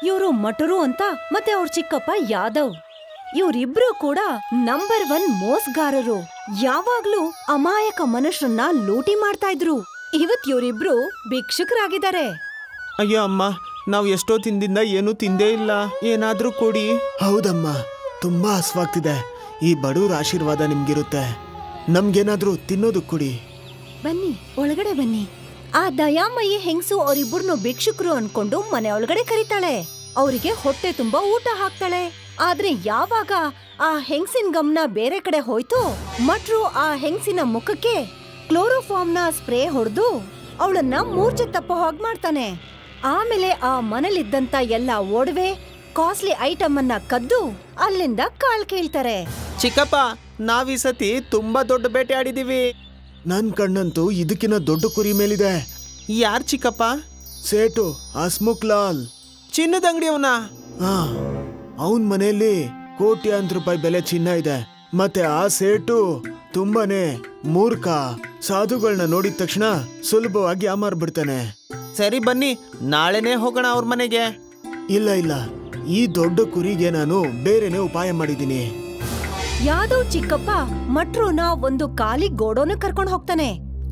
ಇವರು ಮಟರು ಅಂತ ಮತ್ತೆ ಅವ್ರ ಚಿಕ್ಕಪ್ಪ ಯಾದವ್ ಇವ್ರಿಬ್ರು ಕೂಡ ನಂಬರ್ ಒನ್ ಮೋಸ್ಗಾರರು ಯಾವಾಗ್ಲೂ ಅಮಾಯಕ ಮನುಷ್ಯರನ್ನ ಲೂಟಿ ಮಾಡ್ತಾ ಇದ್ರು ಇವತ್ ಇವ್ರಿಬ್ರು ಭಿಕ್ಷುಕರಾಗಿದ್ದಾರೆ ಅಯ್ಯೋ ಅಮ್ಮ ನಾವು ಎಷ್ಟೋ ತಿಂದಿಂದ ಏನೂ ತಿಂದೇ ಇಲ್ಲ ಏನಾದ್ರೂ ಕೊಡಿ ಹೌದಮ್ಮ ತುಂಬಾ ಹಸ್ವಾಗ್ತಿದೆ ಈ ಬಡವ್ರ ಆಶೀರ್ವಾದ ನಿಮ್ಗಿರುತ್ತೆ ನಮ್ಗೇನಾದ್ರೂ ತಿನ್ನೋದು ಕೊಡಿ ಬನ್ನಿ ಒಳಗಡೆ ಬನ್ನಿ ಆ ದಯಾಮಯಿ ಹೆಂಗ್ಸು ಅವರಿಬ್ಬರನ್ನು ಭಿಕ್ಷುಕರು ಅನ್ಕೊಂಡು ಮನೆ ಒಳಗಡೆ ಕರೀತಾಳೆ ಅವರಿಗೆ ಹೊಟ್ಟೆ ತುಂಬಾ ಊಟ ಹಾಕ್ತಾಳೆ ಆದ್ರೆ ಯಾವಾಗ ಆ ಹೆಂಗ್ಸಿನ ಗಮನ ಬೇರೆ ಕಡೆ ಹೋಯ್ತು ಮಟ್ರು ಆ ಹೆಂಗ್ಸಿನ ಮುಖಕ್ಕೆ ಕ್ಲೋರೋಫಾರ್ಮ್ನ ಸ್ಪ್ರೇ ಹೊಡೆದು ಅವಳನ್ನ ಮೂರ್ಛೆ ತಪ್ಪೋ ಹಾಗೆ ಮಾಡ್ತಾನೆ ಆಮೇಲೆ ಆ ಮನೇಲಿದ್ದಂತ ಎಲ್ಲ ಒಡವೆ ಕಾಸ್ಟ್ಲಿ ಐಟಮ್ ಅನ್ನ ಕದ್ದು ಅಲ್ಲಿಂದ ಕಾಲ್ ಕೇಳ್ತಾರೆ ಚಿಕ್ಕಪ್ಪ ನಾವ್ ಈ ಸತಿ ತುಂಬಾ ದೊಡ್ಡ ಬೇಟೆ ಆಡಿದೀವಿ ನನ್ ಕಣ್ಣಂತೂ ಇದಕ್ಕಿನ್ನ ದೊಡ್ಡ ಕುರಿ ಮೇಲಿದೆ ಯಾರ್ ಚಿಕ್ಕಪ್ಪ ಸೇಟು ಹಸ್ಮುಖ್ ಲಾಲ್ ಚಿನ್ನದ ಅಂಗಡಿಯವನ ಹಾ ಅವನ್ ಮನೆಯಲ್ಲಿ ಕೋಟ್ಯಾಂತರ ರೂಪಾಯಿ ಬೆಲೆ ಚಿನ್ನ ಇದೆ ಮತ್ತೆ ಆ ಸೇಟು ತುಂಬಾನೇ ಮೂರ್ಖ ಸಾಧುಗಳನ್ನ ನೋಡಿದ ತಕ್ಷಣ ಸುಲಭವಾಗಿ ಬಿಡ್ತಾನೆ ಸರಿ ಬನ್ನಿ ನಾಳೆನೇ ಹೋಗೋಣ ಅವ್ರ ಮನೆಗೆ ಇಲ್ಲ ಇಲ್ಲ ಈ ದೊಡ್ಡ ಕುರಿಗೆ ನಾನು ಬೇರೆನೆ ಉಪಾಯ ಮಾಡಿದ್ದೀನಿ ಯಾದವ್ ಚಿಕ್ಕಪ್ಪ ಮಟ್ರುನ ಒಂದು ಖಾಲಿ ಗೋಡೋನ ಕರ್ಕೊಂಡು ಹೋಗ್ತಾನೆ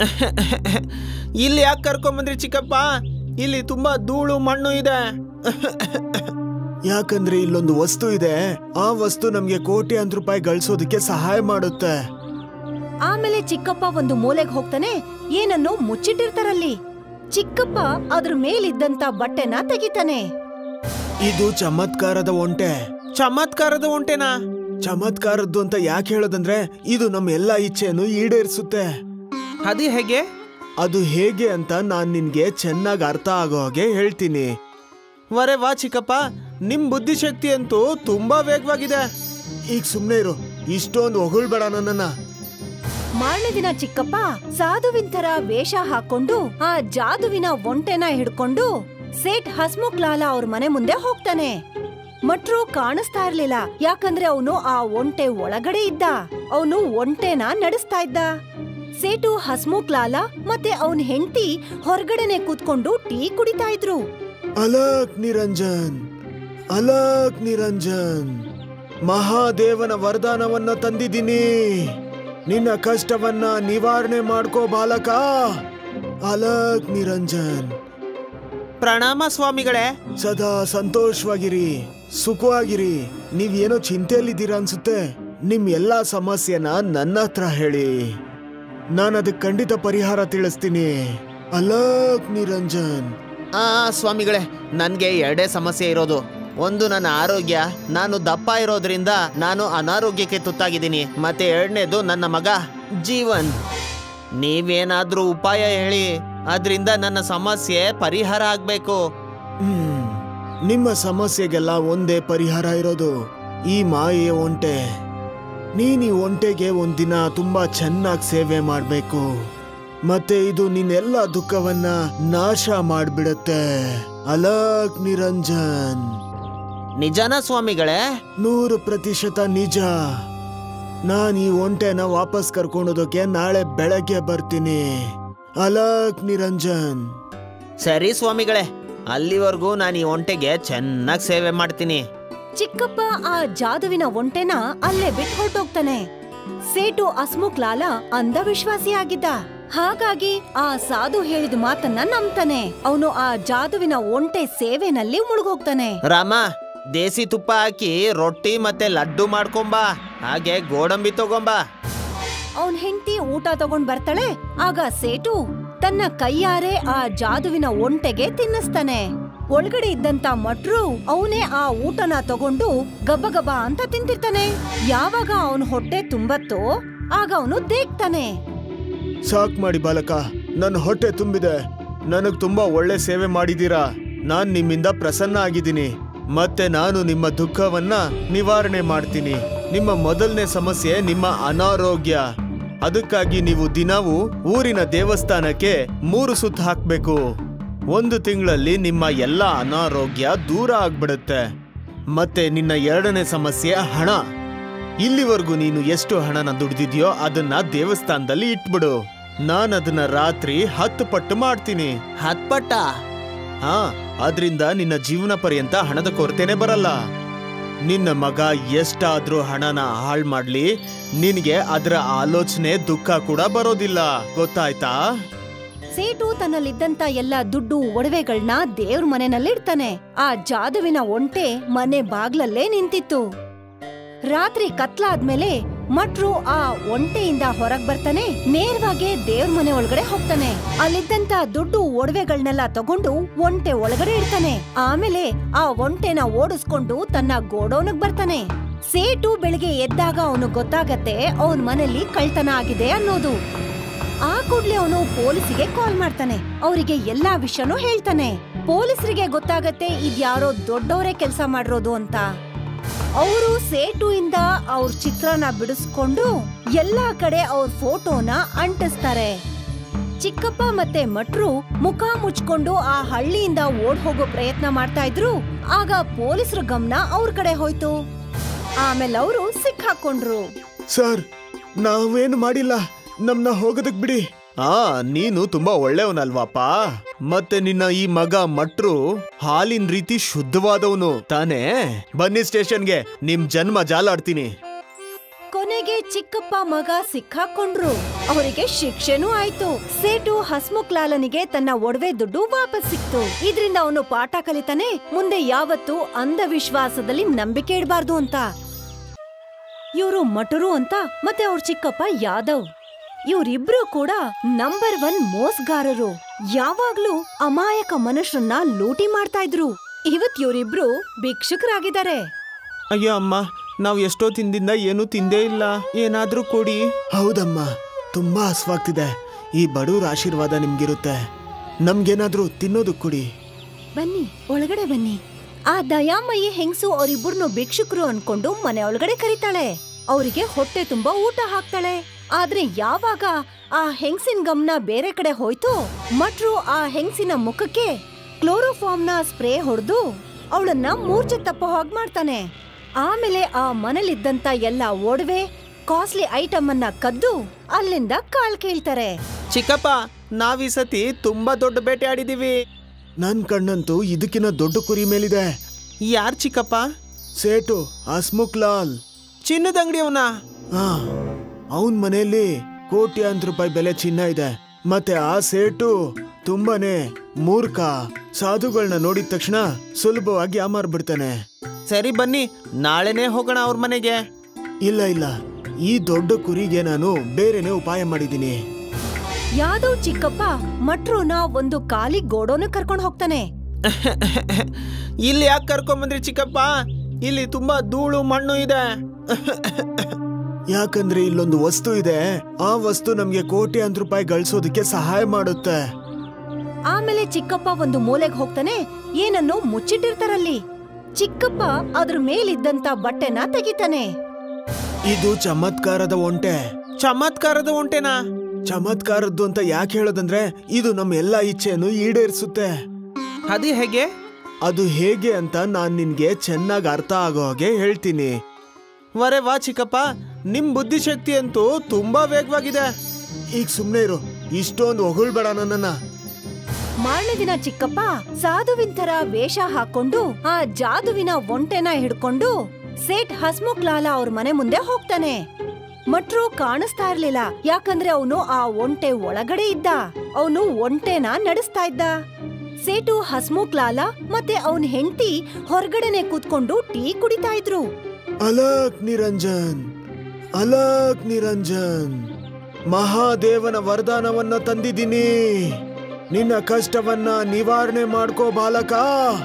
ಇಲ್ಲಿ ಯಾಕೆ ಕರ್ಕೊಂಬಂದ್ರಿ ಚಿಕ್ಕಪ್ಪ ಇಲ್ಲಿ ತುಂಬಾ ಧೂಳು ಮಣ್ಣು ಇದೆ ಯಾಕಂದ್ರೆ ಇಲ್ಲೊಂದು ವಸ್ತು ಇದೆ ಆ ವಸ್ತು ನಮ್ಗೆ ಕೋಟ್ಯಾಂತರ ರೂಪಾಯಿ ಗಳಿಸೋದಕ್ಕೆ ಸಹಾಯ ಮಾಡುತ್ತೆ ಆಮೇಲೆ ಚಿಕ್ಕಪ್ಪ ಒಂದು ಮೂಲೆಗೆ ಹೋಗ್ತಾನೆ ಏನನ್ನು ಮುಚ್ಚಿಟ್ಟಿರ್ತಾರಲ್ಲಿ ಚಿಕ್ಕಪ್ಪ ಅದ್ರ ಮೇಲಿದ್ದಂತ ಬಟ್ಟೆನ ತೆಗಿತಾನೆ ಇದು ಚಮತ್ಕಾರದ ಒಂಟೆ ಚಮತ್ಕಾರದ ಒಂಟೆನಾ ಚಮತ್ಕಾರದ್ದು ಅಂತ ಯಾಕೆ ಹೇಳೋದಂದ್ರೆ ಇದು ನಮ್ಮ ಎಲ್ಲಾ ಇಚ್ಛೆಯನ್ನು ಈಡೇರಿಸುತ್ತೆ ಅದು ಹೇಗೆ ಅದು ಹೇಗೆ ಅಂತ ನಾನ್ ನಿನ್ಗೆ ಚೆನ್ನಾಗಿ ಅರ್ಥ ಆಗೋ ಹಾಗೆ ಹೇಳ್ತೀನಿ ವರೆ ವಾ ಚಿಕ್ಕಪ್ಪ ನಿಮ್ ಬುದ್ಧಿಶಕ್ತಿ ಅಂತೂ ತುಂಬಾ ವೇಗವಾಗಿದೆ ಈಗ ಸುಮ್ನೆ ಇರು ಇಷ್ಟೊಂದು ಹೊಗಳ್ಬೇಡ ನನ್ನನ್ನ ಮಾರನೇ ದಿನ ಚಿಕ್ಕಪ್ಪ ಸಾಧುವಿನ ತರ ವೇಷ ಹಾಕೊಂಡು ಆ ಜಾದುವಿನ ಒಂಟೆನ ಹಿಡ್ಕೊಂಡು ಸೇಠ್ ಹಸ್ಮುಖ್ ಲಾಲಾ ಅವ್ರ ಮನೆ ಮುಂದೆ ಹೋಗ್ತಾನೆ ಮಟ್ರು ಕಾಣಿಸ್ತಾ ಇರ್ಲಿಲ್ಲ ಯಾಕಂದ್ರೆ ಅವನು ಆ ಒಂಟೆ ಒಳಗಡೆ ಇದ್ದ ಅವನು ಒಂಟೆನ ನಡೆಸ್ತಾ ಇದ್ದ ಸೇಟು ಹಸ್ಮುಖ್ ಲಾಲಾ ಮತ್ತೆ ಅವನ್ ಹೆಂಡತಿ ಹೊರಗಡೆನೆ ಕೂತ್ಕೊಂಡು ಟೀ ಕುಡಿತಾ ಇದ್ರು ಅಲಕ್ ನಿರಂಜನ್ ಅಲಕ್ ನಿರಂಜನ್ ಮಹಾದೇವನ ವರದಾನವನ್ನ ತಂದಿದ್ದೀನಿ ನಿನ್ನ ಕಷ್ಟವನ್ನ ನಿವಾರಣೆ ಮಾಡ್ಕೋ ಬಾಲಕ ಅಲಕ್ ನಿರಂಜನ್ ಪ್ರಣಾಮ ಸ್ವಾಮಿಗಳೇ ಸದಾ ಸಂತೋಷವಾಗಿರಿ ಸುಖವಾಗಿರಿ ನೀವೇನೋ ಚಿಂತೆಯಲ್ಲಿದ್ದೀರಾ ಅನ್ಸುತ್ತೆ ನಿಮ್ ಎಲ್ಲಾ ಸಮಸ್ಯೆನ ನನ್ನ ಹತ್ರ ಹೇಳಿ ನಾನು ಅದಕ್ಕೆ ಖಂಡಿತ ಪರಿಹಾರ ತಿಳಿಸ್ತೀನಿ ಅಲಕ್ ನಿರಂಜನ್ ಆ ಸ್ವಾಮಿಗಳೇ ನನ್ಗೆ ಎರಡೇ ಸಮಸ್ಯೆ ಇರೋದು ಒಂದು ನನ್ನ ಆರೋಗ್ಯ ನಾನು ದಪ್ಪ ಇರೋದ್ರಿಂದ ನಾನು ಅನಾರೋಗ್ಯಕ್ಕೆ ತುತ್ತಾಗಿದ್ದೀನಿ ಮತ್ತೆ ಎರಡನೇದು ನನ್ನ ಮಗ ಜೀವನ್ ನೀವೇನಾದ್ರೂ ಉಪಾಯ ಹೇಳಿ ಅದರಿಂದ ನನ್ನ ಸಮಸ್ಯೆ ಪರಿಹಾರ ಆಗ್ಬೇಕು ಹ್ಮ್ ನಿಮ್ಮ ಸಮಸ್ಯೆಗೆಲ್ಲ ಒಂದೇ ಪರಿಹಾರ ಇರೋದು ಈ ಮಾಯೆ ಒಂಟೆ ನೀನ್ ಈ ಒಂಟೆಗೆ ಒಂದಿನ ತುಂಬಾ ಚೆನ್ನಾಗಿ ಸೇವೆ ಮಾಡ್ಬೇಕು ಮತ್ತೆ ಇದು ನಿನ್ನೆಲ್ಲ ದುಃಖವನ್ನ ನಾಶ ಮಾಡ್ಬಿಡತ್ತೆ ಅಲಕ್ ನಿರಂಜನ್ ನಿಜನಾ ಸ್ವಾಮಿಗಳೇ ನೂರು ಪ್ರತಿಶತ ನಿಜ ನಾನ್ ಈ ಒಂಟೆನ ವಾಪಸ್ ಕರ್ಕೊಂಡೋದಕ್ಕೆ ನಾಳೆ ಬೆಳಗ್ಗೆ ಬರ್ತೀನಿ ಅಲಕ್ ನಿರಂಜನ್ ಸರಿ ಸ್ವಾಮಿಗಳೇ ಅಲ್ಲಿವರೆಗೂ ನಾನು ಈ ಒಂಟೆಗೆ ಚೆನ್ನಾಗಿ ಸೇವೆ ಮಾಡ್ತೀನಿ ಚಿಕ್ಕಪ್ಪ ಆ ಜಾದುವಿನ ಒಂಟೆನ ಅಲ್ಲೇ ಬಿಟ್ಟು ಹೊರಟೋಗ್ತಾನೆ ಸೇಟು ಹಸ್ಮುಖ್ ಲಾಲಾ ಅಂಧವಿಶ್ವಾಸಿಯಾಗಿದ್ದ ಹಾಗಾಗಿ ಆ ಸಾಧು ಹೇಳಿದ ಮಾತನ್ನ ನಂಬ್ತಾನೆ ಅವನು ಆ ಜಾದುವಿನ ಒಂಟೆ ಸೇವೆನಲ್ಲಿ ಮುಳುಗೋಗ್ತಾನೆ ರಾಮ ದೇಸಿ ತುಪ್ಪ ಹಾಕಿ ರೊಟ್ಟಿ ಮತ್ತೆ ಲಡ್ಡು ಮಾಡ್ಕೊಂಬಾ ಹಾಗೆ ಗೋಡಂಬಿ ತಗೊಂಬಾ ಅವನ್ ಹೆಂಡತಿ ಊಟ ತಗೊಂಡ್ ಬರ್ತಾಳೆ ಆಗ ಸೇಟು ತನ್ನ ಕೈಯಾರೆ ಆ ಜಾದುವಿನ ಒಂಟೆಗೆ ತಿನ್ನಿಸ್ತಾನೆ ಒಳಗಡೆ ಇದ್ದಂತ ಮಟ್ರು ಅವನೇ ಆ ಊಟನ ತಗೊಂಡು ಗಬಗಬ ಅಂತ ತಿಂತಿರ್ತಾನೆ ಯಾವಾಗ ಅವನ್ ಹೊಟ್ಟೆ ತುಂಬತ್ತೋ ಆಗ ಅವನು ದೇಗ್ತಾನೆ ಸಾಕ್ ಮಾಡಿ ಬಾಲಕ ನನ್ನ ಹೊಟ್ಟೆ ತುಂಬಿದೆ ನನಗ್ ತುಂಬಾ ಒಳ್ಳೆ ಸೇವೆ ಮಾಡಿದೀರಾ ನಾನ್ ನಿಮ್ಮಿಂದ ಪ್ರಸನ್ನ ಆಗಿದ್ದೀನಿ ಮತ್ತೆ ನಾನು ನಿಮ್ಮ ದುಃಖವನ್ನ ನಿವಾರಣೆ ಮಾಡ್ತೀನಿ ನಿಮ್ಮ ಮೊದಲನೇ ಸಮಸ್ಯೆ ನಿಮ್ಮ ಅನಾರೋಗ್ಯ ಅದಕ್ಕಾಗಿ ನೀವು ದಿನವೂ ಊರಿನ ದೇವಸ್ಥಾನಕ್ಕೆ ಮೂರು ಸುತ್ತು ಹಾಕ್ಬೇಕು ಒಂದು ತಿಂಗಳಲ್ಲಿ ನಿಮ್ಮ ಎಲ್ಲ ಅನಾರೋಗ್ಯ ದೂರ ಆಗ್ಬಿಡುತ್ತೆ ಮತ್ತೆ ನಿನ್ನ ಎರಡನೇ ಸಮಸ್ಯೆ ಹಣ ಇಲ್ಲಿವರೆಗೂ ನೀನು ಎಷ್ಟು ಹಣನ ದುಡ್ದಿದ್ಯೋ ಅದನ್ನ ದೇವಸ್ಥಾನದಲ್ಲಿ ಇಟ್ಬಿಡು ನಾನು ಅದನ್ನ ರಾತ್ರಿ ಹತ್ತು ಪಟ್ಟು ಮಾಡ್ತೀನಿ ಹತ್ಪಟ್ಟ ಹಾ ಅದ್ರಿಂದ ನಿನ್ನ ಜೀವನ ಪರ್ಯಂತ ಹಣದ ಕೊರತೆನೆ ಬರಲ್ಲ ನಿನ್ನ ಮಗ ಎಷ್ಟಾದ್ರೂ ಹಣನ ಹಾಳ್ ಮಾಡ್ಲಿ ನಿನ್ಗೆ ಅದರ ಆಲೋಚನೆ ದುಃಖ ಕೂಡ ಬರೋದಿಲ್ಲ ಗೊತ್ತಾಯ್ತಾ ಸೇಟು ತನ್ನಲ್ಲಿದ್ದಂತ ಎಲ್ಲ ದುಡ್ಡು ಒಡವೆಗಳನ್ನ ದೇವ್ರ ಮನೆನಲ್ಲಿಡ್ತಾನೆ ಆ ಜಾದುವಿನ ಒಂಟೆ ಮನೆ ಬಾಗ್ಲಲ್ಲೇ ನಿಂತಿತ್ತು ರಾತ್ರಿ ಕತ್ಲಾದ್ಮೇಲೆ ಮಟ್ರು ಆ ಒಂಟೆಯಿಂದ ಹೊರಗ್ ಬರ್ತಾನೆ ನೇರವಾಗಿ ದೇವ್ರ ಮನೆ ಒಳಗಡೆ ಹೋಗ್ತಾನೆ ಅಲ್ಲಿದ್ದಂತ ದುಡ್ಡು ಒಡವೆಗಳನ್ನೆಲ್ಲ ತಗೊಂಡು ಒಂಟೆ ಒಳಗಡೆ ಇಡ್ತಾನೆ ಆಮೇಲೆ ಆ ಒಂಟೆನ ಓಡಿಸ್ಕೊಂಡು ತನ್ನ ಗೋಡೌನ್ಗ್ ಬರ್ತಾನೆ ಸೇಟು ಬೆಳಿಗ್ಗೆ ಎದ್ದಾಗ ಅವನು ಗೊತ್ತಾಗತ್ತೆ ಅವನ್ ಮನೇಲಿ ಕಳ್ತನ ಆಗಿದೆ ಅನ್ನೋದು ಆ ಕೂಡ್ಲೆ ಅವನು ಪೊಲೀಸಿಗೆ ಕಾಲ್ ಮಾಡ್ತಾನೆ ಅವರಿಗೆ ಎಲ್ಲಾ ವಿಷಯನೂ ಹೇಳ್ತಾನೆ ಪೊಲೀಸರಿಗೆ ಗೊತ್ತಾಗತ್ತೆ ಇದ್ಯಾರೋ ದೊಡ್ಡವರೇ ಕೆಲಸ ಮಾಡಿರೋದು ಅಂತ ಅವರು ಸೇಟು ಇಂದ ಅವ್ರ ಚಿತ್ರನ ಬಿಡಿಸ್ಕೊಂಡು ಎಲ್ಲಾ ಕಡೆ ಅವ್ರ ಫೋಟೋನ ಅಂಟಿಸ್ತಾರೆ ಚಿಕ್ಕಪ್ಪ ಮತ್ತೆ ಮಟ್ರು ಮುಖ ಮುಚ್ಕೊಂಡು ಆ ಹಳ್ಳಿಯಿಂದ ಓಡ್ ಹೋಗೋ ಪ್ರಯತ್ನ ಮಾಡ್ತಾ ಇದ್ರು ಆಗ ಪೊಲೀಸರ ಗಮನ ಅವ್ರ ಕಡೆ ಹೋಯ್ತು ಆಮೇಲೆ ಅವರು ಸಿಕ್ಕಾಕೊಂಡ್ರು ಸರ್ ನಾವೇನು ಮಾಡಿಲ್ಲ ನಮ್ನ ಹೋಗೋದಕ್ ಬಿಡಿ ಆ ನೀನು ತುಂಬಾ ಒಳ್ಳೆಯವನಲ್ವಾಪ ಮತ್ತೆ ನಿನ್ನ ಈ ಮಗ ಮಟ್ರು ಹಾಲಿನ ರೀತಿ ಶುದ್ಧವಾದವನು ತಾನೇ ಬನ್ನಿ ಸ್ಟೇಷನ್ಗೆ ನಿಮ್ ಜನ್ಮ ಜಾಲಾಡ್ತೀನಿ ಕೊನೆಗೆ ಚಿಕ್ಕಪ್ಪ ಮಗ ಸಿಕ್ಕಾಕೊಂಡ್ರು ಅವರಿಗೆ ಶಿಕ್ಷೆನೂ ಆಯ್ತು ಸೇಟು ಹಸ್ಮುಖ್ ಲಾಲನಿಗೆ ತನ್ನ ಒಡವೆ ದುಡ್ಡು ವಾಪಸ್ ಸಿಕ್ತು ಇದ್ರಿಂದ ಅವನು ಪಾಠ ಕಲಿತಾನೆ ಮುಂದೆ ಯಾವತ್ತೂ ಅಂಧವಿಶ್ವಾಸದಲ್ಲಿ ನಂಬಿಕೆ ಇಡಬಾರ್ದು ಅಂತ ಇವರು ಮಟರು ಅಂತ ಮತ್ತೆ ಅವ್ರ ಚಿಕ್ಕಪ್ಪ ಯಾದವ್ ಇವ್ರಿಬ್ರು ಕೂಡ ನಂಬರ್ ಒನ್ ಮೋಸ್ಗಾರರು ಯಾವಾಗ್ಲೂ ಅಮಾಯಕ ಮನುಷ್ಯರನ್ನ ಲೂಟಿ ಮಾಡ್ತಾ ಇದ್ರು ಇವತ್ ಇವ್ರಿಬ್ರು ಭಿಕ್ಷುಕರಾಗಿದ್ದಾರೆ ಅಯ್ಯೋ ಅಮ್ಮ ನಾವು ಎಷ್ಟೋ ತಿಂದಿಂದ ಏನೂ ತಿಂದೇ ಇಲ್ಲ ಏನಾದ್ರೂ ಕೊಡಿ ಹೌದಮ್ಮ ತುಂಬಾ ಹಸ್ವಾಗ್ತಿದೆ ಈ ಬಡವ್ರ ಆಶೀರ್ವಾದ ನಿಮ್ಗಿರುತ್ತೆ ನಮ್ಗೇನಾದ್ರೂ ತಿನ್ನೋದು ಕೊಡಿ ಬನ್ನಿ ಒಳಗಡೆ ಬನ್ನಿ ಆ ದಯಾಮಯಿ ಹೆಂಗ್ಸು ಅವರಿಬ್ಬರನ್ನು ಭಿಕ್ಷುಕರು ಅನ್ಕೊಂಡು ಮನೆ ಒಳಗಡೆ ಕರೀತಾಳೆ ಅವರಿಗೆ ಹೊಟ್ಟೆ ತುಂಬಾ ಊಟ ಹಾಕ್ತಾಳೆ ಆದ್ರೆ ಯಾವಾಗ ಆ ಹೆಂಗ್ಸಿನ ಗಮನ ಬೇರೆ ಕಡೆ ಹೋಯ್ತು ಮಟ್ರು ಆ ಹೆಂಗ್ಸಿನ ಮುಖಕ್ಕೆ ಕ್ಲೋರೋಫಾರ್ಮ್ ನ ಸ್ಪ್ರೇ ಹೊಡೆದು ಅವಳನ್ನ ಮೂರ್ಛೆ ತಪ್ಪೋ ಹಾಗ್ ಮಾಡ್ತಾನೆ ಆಮೇಲೆ ಆ ಮನೇಲಿದ್ದಂತ ಎಲ್ಲ ಒಡವೆ ಕಾಸ್ಟ್ಲಿ ಐಟಮ್ ಅನ್ನ ಕದ್ದು ಅಲ್ಲಿಂದ ಕಾಲ್ ಕೇಳ್ತಾರೆ ಚಿಕ್ಕಪ್ಪ ನಾವ್ ಈ ಸತಿ ತುಂಬಾ ದೊಡ್ಡ ಬೇಟೆ ಆಡಿದೀವಿ ನನ್ ಕಣ್ಣಂತೂ ಇದಕ್ಕಿನ ದೊಡ್ಡ ಕುರಿ ಮೇಲಿದೆ ಯಾರ್ ಚಿಕ್ಕಪ್ಪ ಸೇಟು ಹಸ್ಮುಖ್ ಲಾಲ್ ಚಿನ್ನದ ಅಂಗಡಿಯವನ ಹಾ ಅವನ್ ಮನೆಯಲ್ಲಿ ಕೋಟ್ಯಾಂತರ ರೂಪಾಯಿ ಬೆಲೆ ಚಿನ್ನ ಇದೆ ಮತ್ತೆ ಆ ಸೇಟು ತುಂಬಾನೇ ಮೂರ್ಖ ಸಾಧುಗಳನ್ನ ನೋಡಿದ ತಕ್ಷಣ ಸುಲಭವಾಗಿ ಬಿಡ್ತಾನೆ ಸರಿ ಬನ್ನಿ ನಾಳೆನೇ ಹೋಗೋಣ ಅವ್ರ ಮನೆಗೆ ಇಲ್ಲ ಇಲ್ಲ ಈ ದೊಡ್ಡ ಕುರಿಗೆ ನಾನು ಬೇರೆನೆ ಉಪಾಯ ಮಾಡಿದ್ದೀನಿ ಯಾದವ್ ಚಿಕ್ಕಪ್ಪ ಮಟ್ರೋನ ಒಂದು ಖಾಲಿ ಗೋಡೋನ ಕರ್ಕೊಂಡು ಹೋಗ್ತಾನೆ ಇಲ್ಲಿ ಯಾಕೆ ಕರ್ಕೊಂಬಂದ್ರಿ ಚಿಕ್ಕಪ್ಪ ಇಲ್ಲಿ ತುಂಬಾ ಧೂಳು ಮಣ್ಣು ಇದೆ ಯಾಕಂದ್ರೆ ಇಲ್ಲೊಂದು ವಸ್ತು ಇದೆ ಆ ವಸ್ತು ನಮ್ಗೆ ಕೋಟ್ಯಾಂತರ ರೂಪಾಯಿ ಗಳಿಸೋದಕ್ಕೆ ಸಹಾಯ ಮಾಡುತ್ತೆ ಆಮೇಲೆ ಚಿಕ್ಕಪ್ಪ ಒಂದು ಮೂಲೆಗೆ ಹೋಗ್ತಾನೆ ಏನನ್ನು ಮುಚ್ಚಿಟ್ಟಿರ್ತಾರಲ್ಲಿ ಚಿಕ್ಕಪ್ಪ ಅದ್ರ ಮೇಲಿದ್ದಂತ ಬಟ್ಟೆನ ತೆಗಿತಾನೆ ಇದು ಚಮತ್ಕಾರದ ಒಂಟೆ ಚಮತ್ಕಾರದ ಒಂಟೆನಾ ಚಮತ್ಕಾರದ್ದು ಅಂತ ಯಾಕೆ ಹೇಳೋದಂದ್ರೆ ಇದು ನಮ್ಮ ಎಲ್ಲಾ ಇಚ್ಛೆಯನ್ನು ಈಡೇರಿಸುತ್ತೆ ಅದು ಹೇಗೆ ಅದು ಹೇಗೆ ಅಂತ ನಾನ್ ನಿನ್ಗೆ ಚೆನ್ನಾಗಿ ಅರ್ಥ ಆಗೋ ಹಾಗೆ ಹೇಳ್ತೀನಿ ವರೆ ವಾ ಚಿಕ್ಕಪ್ಪ ನಿಮ್ ಬುದ್ಧಿಶಕ್ತಿ ಅಂತೂ ತುಂಬಾ ವೇಗವಾಗಿದೆ ಈಗ ಸುಮ್ನೆ ಇರು ಇಷ್ಟೊಂದು ಹೊಗಳ್ಬೇಡ ನನ್ನನ್ನ ಮಾರನೇ ದಿನ ಚಿಕ್ಕಪ್ಪ ಸಾಧುವಿನ ತರ ವೇಷ ಹಾಕೊಂಡು ಆ ಜಾದುವಿನ ಒಂಟೆನ ಹಿಡ್ಕೊಂಡು ಸೇಠ್ ಹಸ್ಮುಖ್ ಲಾಲ ಅವ್ರ ಮನೆ ಮುಂದೆ ಹೋಗ್ತಾನೆ ಮಟ್ರು ಕಾಣಿಸ್ತಾ ಇರ್ಲಿಲ್ಲ ಯಾಕಂದ್ರೆ ಅವನು ಆ ಒಂಟೆ ಒಳಗಡೆ ಇದ್ದ ಅವನು ಒಂಟೆನ ನಡೆಸ್ತಾ ಇದ್ದ ಸೇಟು ಹಸ್ಮುಖ್ ಲಾಲ ಮತ್ತೆ ಅವನ್ ಹೆಂಡತಿ ಹೊರಗಡೆನೆ ಕೂತ್ಕೊಂಡು ಟೀ ಕುಡಿತಾ ಇದ್ರು ಅಲಕ್ ನಿರಂಜನ್ ಅಲಕ್ ನಿರಂಜನ್ ಮಹಾದೇವನ ವರದಾನವನ್ನ ತಂದಿದ್ದೀನಿ ನಿನ್ನ ಕಷ್ಟವನ್ನ ನಿವಾರಣೆ ಮಾಡ್ಕೋ ಬಾಲಕ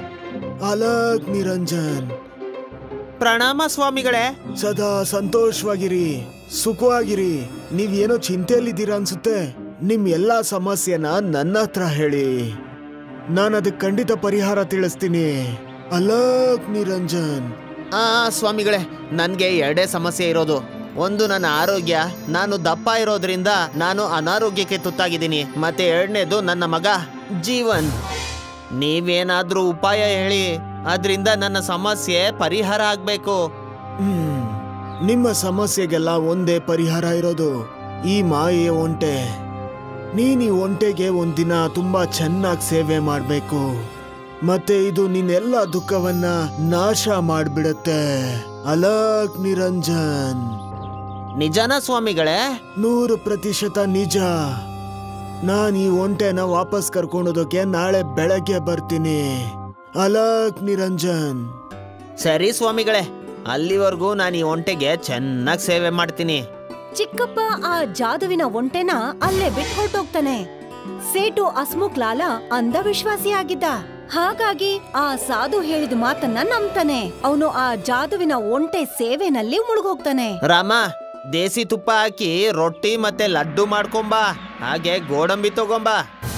ಅಲಕ್ ನಿರಂಜನ್ ಪ್ರಣಾಮ ಸ್ವಾಮಿಗಳೇ ಸದಾ ಸಂತೋಷವಾಗಿರಿ ಸುಖವಾಗಿರಿ ನೀವೇನೋ ಚಿಂತೆಯಲ್ಲಿದ್ದೀರಾ ಅನ್ಸುತ್ತೆ ನಿಮ್ ಎಲ್ಲಾ ಸಮಸ್ಯೆನ ನನ್ನ ಹತ್ರ ಹೇಳಿ ನಾನು ಅದಕ್ಕೆ ಖಂಡಿತ ಪರಿಹಾರ ತಿಳಿಸ್ತೀನಿ ಅಲಕ್ ನಿರಂಜನ್ ಆ ಸ್ವಾಮಿಗಳೇ ನನ್ಗೆ ಎರಡೇ ಸಮಸ್ಯೆ ಇರೋದು ಒಂದು ನನ್ನ ಆರೋಗ್ಯ ನಾನು ದಪ್ಪ ಇರೋದ್ರಿಂದ ನಾನು ಅನಾರೋಗ್ಯಕ್ಕೆ ತುತ್ತಾಗಿದ್ದೀನಿ ಮತ್ತೆ ಎರಡನೇದು ನನ್ನ ಮಗ ಜೀವನ್ ನೀವೇನಾದ್ರೂ ಉಪಾಯ ಹೇಳಿ ಅದರಿಂದ ನನ್ನ ಸಮಸ್ಯೆ ಪರಿಹಾರ ಆಗ್ಬೇಕು ಹ್ಮ್. ನಿಮ್ಮ ಸಮಸ್ಯೆಗೆಲ್ಲ ಒಂದೇ ಪರಿಹಾರ ಇರೋದು ಈ ಮಾಯೆಯ ಒಂಟೆ ನೀನ್ ಈ ಒಂಟೆಗೆ ಒಂದಿನ ತುಂಬಾ ಚೆನ್ನಾಗಿ ಸೇವೆ ಮಾಡ್ಬೇಕು ಮತ್ತೆ ಇದು ನಿನ್ನೆಲ್ಲ ದುಃಖವನ್ನ ನಾಶ ಮಾಡ್ಬಿಡತ್ತೆ ಅಲಕ್ ನಿರಂಜನ್ ನಿಜಾನ ಸ್ವಾಮಿಗಳೇ ನೂರು ಪ್ರತಿಶತ ನಿಜ ನಾನ್ ಈ ಒಂಟೆನ ವಾಪಸ್ ಕರ್ಕೊಂಡೋದಕ್ಕೆ ನಾಳೆ ಬೆಳಗ್ಗೆ ಬರ್ತೀನಿ ಅಲಕ್ ನಿರಂಜನ್ ಸರಿ ಸ್ವಾಮಿಗಳೇ ಅಲ್ಲಿವರೆಗೂ ನಾನು ಈ ಒಂಟೆಗೆ ಚೆನ್ನಾಗಿ ಸೇವೆ ಮಾಡ್ತೀನಿ ಚಿಕ್ಕಪ್ಪ ಆ ಜಾದುವಿನ ಒಂಟೆನ ಅಲ್ಲೇ ಬಿಟ್ಟು ಹೊರಟೋಗ್ತಾನೆ ಸೇಟು ಹಸ್ಮುಖ್ ಲಾಲ ಅಂಧವಿಶ್ವಾಸಿಯಾಗಿದ್ದ ಹಾಗಾಗಿ ಆ ಸಾಧು ಹೇಳಿದ ಮಾತನ್ನ ನಂಬ್ತಾನೆ ಅವನು ಆ ಜಾದುವಿನ ಒಂಟೆ ಸೇವೆನಲ್ಲಿ ಮುಳುಗೋಗ್ತಾನೆ ರಾಮ ದೇಸಿ ತುಪ್ಪ ಹಾಕಿ ರೊಟ್ಟಿ ಮತ್ತೆ ಲಡ್ಡು ಮಾಡ್ಕೊಂಬಾ ಹಾಗೆ ಗೋಡಂಬಿ ತಗೊಂಬಾ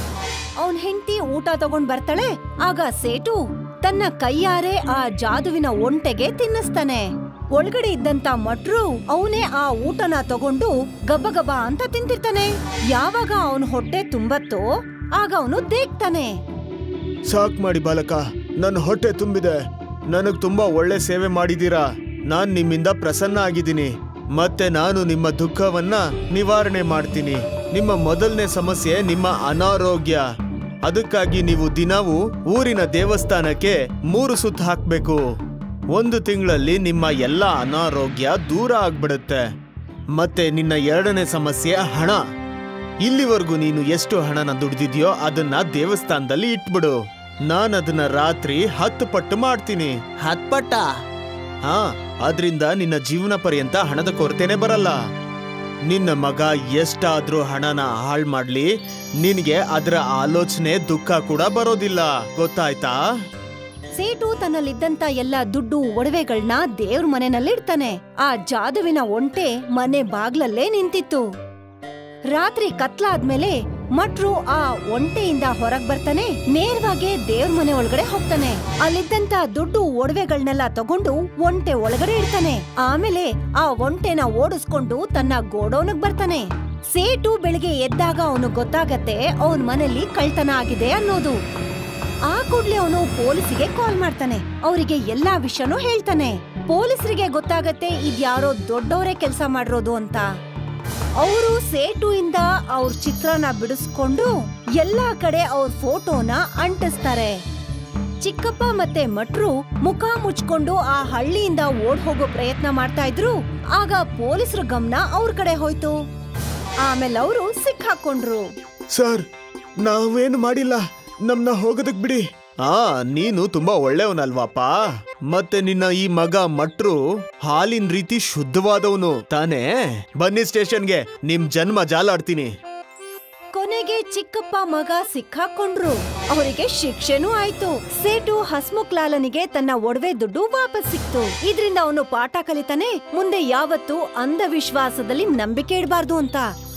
ಅವನ್ ಹೆಂಡತಿ ಊಟ ತಗೊಂಡ್ ಬರ್ತಾಳೆ ಆಗ ಸೇಟು ತನ್ನ ಕೈಯಾರೆ ಆ ಜಾದುವಿನ ಒಂಟೆಗೆ ತಿನ್ನಿಸ್ತಾನೆ ಒಳಗಡೆ ಇದ್ದಂತ ಮಟ್ರು ಅವನೇ ಆ ಊಟನ ತಗೊಂಡು ಗಬ್ಬ ಗಬ್ಬ ಅಂತ ತಿಂತಿರ್ತಾನೆ ಯಾವಾಗ ಅವನ್ ಹೊಟ್ಟೆ ತುಂಬತ್ತೋ ಆಗ ಅವನು ದೇಗ್ತಾನೆ ಸಾಕ್ ಮಾಡಿ ಬಾಲಕ ನನ್ನ ಹೊಟ್ಟೆ ತುಂಬಿದೆ ನನಗ್ ತುಂಬಾ ಒಳ್ಳೆ ಸೇವೆ ಮಾಡಿದೀರಾ ನಾನ್ ನಿಮ್ಮಿಂದ ಪ್ರಸನ್ನ ಆಗಿದ್ದೀನಿ ಮತ್ತೆ ನಾನು ನಿಮ್ಮ ದುಃಖವನ್ನ ನಿವಾರಣೆ ಮಾಡ್ತೀನಿ ನಿಮ್ಮ ಮೊದಲನೇ ಸಮಸ್ಯೆ ನಿಮ್ಮ ಅನಾರೋಗ್ಯ ಅದಕ್ಕಾಗಿ ನೀವು ದಿನವೂ ಊರಿನ ದೇವಸ್ಥಾನಕ್ಕೆ ಮೂರು ಸುತ್ತು ಹಾಕ್ಬೇಕು ಒಂದು ತಿಂಗಳಲ್ಲಿ ನಿಮ್ಮ ಎಲ್ಲ ಅನಾರೋಗ್ಯ ದೂರ ಆಗ್ಬಿಡುತ್ತೆ ಮತ್ತೆ ನಿನ್ನ ಎರಡನೇ ಸಮಸ್ಯೆ ಹಣ ಇಲ್ಲಿವರೆಗೂ ನೀನು ಎಷ್ಟು ಹಣನ ದುಡ್ದಿದ್ಯೋ ಅದನ್ನ ದೇವಸ್ಥಾನದಲ್ಲಿ ಇಟ್ಬಿಡು ನಾನು ಅದನ್ನ ರಾತ್ರಿ ಹತ್ತು ಪಟ್ಟು ಮಾಡ್ತೀನಿ ಹತ್ಪಟ್ಟ ಹಾ ಅದ್ರಿಂದ ನಿನ್ನ ಜೀವನ ಪರ್ಯಂತ ಹಣದ ಕೊರತೆನೆ ಬರಲ್ಲ ನಿನ್ನ ಮಗ ಎಷ್ಟಾದ್ರೂ ಹಣನ ಹಾಳ್ ಮಾಡ್ಲಿ ನಿನಗೆ ಅದರ ಆಲೋಚನೆ ದುಃಖ ಕೂಡ ಬರೋದಿಲ್ಲ ಗೊತ್ತಾಯ್ತಾ ಸೇಟು ತನ್ನಲ್ಲಿದ್ದಂತ ಎಲ್ಲ ದುಡ್ಡು ಒಡವೆಗಳನ್ನ ದೇವ್ರ ಮನೆನಲ್ಲಿಡ್ತಾನೆ ಆ ಜಾದುವಿನ ಒಂಟೆ ಮನೆ ಬಾಗ್ಲಲ್ಲೇ ನಿಂತಿತ್ತು ರಾತ್ರಿ ಕತ್ಲಾದ್ಮೇಲೆ ಮಟ್ರು ಆ ಒಂಟೆಯಿಂದ ಹೊರಗ್ ಬರ್ತಾನೆ ನೇರವಾಗಿ ದೇವ್ರ ಮನೆ ಒಳಗಡೆ ಹೋಗ್ತಾನೆ ಅಲ್ಲಿದ್ದಂತ ದುಡ್ಡು ಒಡವೆಗಳನ್ನೆಲ್ಲ ತಗೊಂಡು ಒಂಟೆ ಒಳಗಡೆ ಇಡ್ತಾನೆ ಆಮೇಲೆ ಆ ಒಂಟೆನ ಓಡಿಸ್ಕೊಂಡು ತನ್ನ ಗೋಡೌನ್ಗ್ ಬರ್ತಾನೆ ಸೇಟು ಬೆಳಿಗ್ಗೆ ಎದ್ದಾಗ ಅವನು ಗೊತ್ತಾಗತ್ತೆ ಅವನ್ ಮನೆಯಲ್ಲಿ ಕಳ್ತನ ಆಗಿದೆ ಅನ್ನೋದು ಆ ಕೂಡ್ಲೆ ಅವನು ಪೊಲೀಸಿಗೆ ಕಾಲ್ ಮಾಡ್ತಾನೆ ಅವರಿಗೆ ಎಲ್ಲಾ ವಿಷಯನೂ ಹೇಳ್ತಾನೆ ಪೊಲೀಸರಿಗೆ ಗೊತ್ತಾಗತ್ತೆ ಇದ್ಯಾರೋ ದೊಡ್ಡವರೇ ಕೆಲಸ ಮಾಡಿರೋದು ಅಂತ ಅವರು ಸೇಟು ಇಂದ ಅವ್ರ ಚಿತ್ರನ ಬಿಡಿಸ್ಕೊಂಡು ಎಲ್ಲಾ ಕಡೆ ಅವ್ರ ಫೋಟೋನ ಅಂಟಿಸ್ತಾರೆ ಚಿಕ್ಕಪ್ಪ ಮತ್ತೆ ಮಟ್ರು ಮುಖ ಮುಚ್ಕೊಂಡು ಆ ಹಳ್ಳಿಯಿಂದ ಓಡ್ ಹೋಗೋ ಪ್ರಯತ್ನ ಮಾಡ್ತಾ ಇದ್ರು ಆಗ ಪೊಲೀಸರ ಗಮನ ಅವ್ರ ಕಡೆ ಹೋಯ್ತು ಆಮೇಲೆ ಅವರು ಸಿಕ್ಕಾಕೊಂಡ್ರು ಸರ್ ನಾವೇನು ಮಾಡಿಲ್ಲ ನಮ್ನ ಹೋಗೋದಕ್ ಬಿಡಿ ಆ ನೀನು ತುಂಬಾ ಒಳ್ಳೆಯವನಲ್ವಾಪ ಮತ್ತೆ ನಿನ್ನ ಈ ಮಗ ಮಟ್ರು ಹಾಲಿನ ರೀತಿ ಶುದ್ಧವಾದವನು ತಾನೇ ಬನ್ನಿ ಸ್ಟೇಷನ್ಗೆ ನಿಮ್ ಜನ್ಮ ಜಾಲಾಡ್ತೀನಿ ಕೊನೆಗೆ ಚಿಕ್ಕಪ್ಪ ಮಗ ಸಿಕ್ಕಾಕೊಂಡ್ರು ಅವರಿಗೆ ಶಿಕ್ಷೆನೂ ಆಯ್ತು ಸೇಟು ಹಸ್ಮುಖ್ ಲಾಲನಿಗೆ ತನ್ನ ಒಡವೆ ದುಡ್ಡು ವಾಪಸ್ ಸಿಕ್ತು ಇದರಿಂದ ಅವನು ಪಾಠ ಕಲಿತಾನೆ ಮುಂದೆ ಯಾವತ್ತೂ ಅಂಧವಿಶ್ವಾಸದಲ್ಲಿ ನಂಬಿಕೆ ಇಡಬಾರ್ದು ಅಂತ